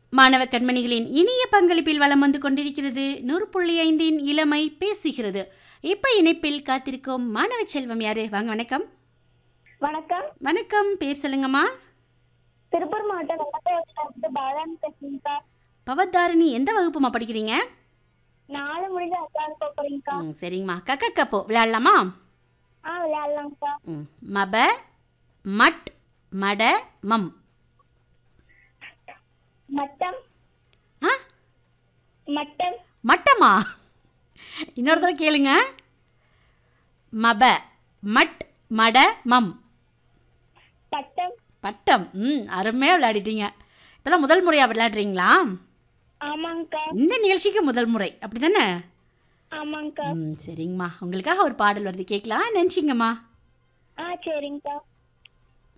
மாணவ கண்மணிகளின் இனிய பங்களிப்பில் வலம் வந்து கொண்டிருக்கிறது நூறு புள்ளி ஐந்தின் இளமை பேசுகிறது இப்ப இணைப்பில் காத்திருக்கும் மாணவ செல்வம் யாரு வாங்க வணக்கம் வணக்கம் வணக்கம் பேர் சொல்லுங்கம்மா திருப்பூர் மாவட்டம் வெள்ளப்பேட்டிலிருந்து பாலான் பேசுறீங்கக்கா பவத்தாரணி எந்த வகுப்புமா படிக்கிறீங்க நாலு முடிஞ்ச அக்காவுக்கு போறீங்கக்கா ம் சரிங்கம்மா கக்க கப்போ விளையாடலாமா ஆ விளையாடலாம்க்கா ம் மப மட் மட மம் மட்டம் ஆ மட்டம் மட்டமா இன்னொரு தடவை கேளுங்க மப மட் மட மம் பட்டம் பட்டம் ம் அருமையாக விளையாடிட்டீங்க இப்போதான் முதல் முறையாக விளையாடுறீங்களா ஆமாங்கக்கா இந்த நிகழ்ச்சிக்கு முதல் முறை அப்படி தானே ஆமாங்கக்கா ம் சரிங்கம்மா உங்களுக்காக ஒரு பாடல் வருது கேட்கலாம் நினச்சிங்கம்மா ஆ சரிங்கக்கா